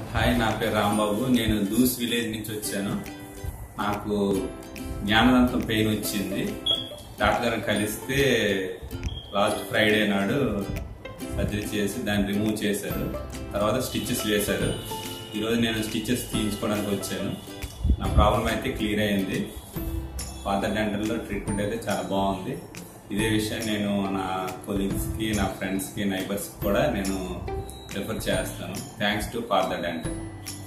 hi నా పేరు రాంబాబు నేను దూస్ విలేజ్ నుంచి వచ్చాను నాకు జ్ఞానదంతం పెయిన్ వచ్చింది డాక్టర్ గారిని కలిస్తే లాస్ట్ ఫ్రైడే నాడు సర్జరీ చేసి దాన్ని రిమూవ్ చేశారు తర్వాత స్టిచ్చెస్ వేశారు ఈరోజు నేను స్టిచ్చెస్ తీయించుకోవడానికి వచ్చాను నా ప్రాబ్లం అయితే క్లియర్ అయింది పాత డెంటల్లో ట్రీట్మెంట్ అయితే చాలా బాగుంది ఇదే విషయం నేను నా కొలీగ్స్కి నా ఫ్రెండ్స్కి నైబర్స్కి కూడా నేను రిఫర్ చేస్తాను థ్యాంక్స్ టు పార్థ డెంటల్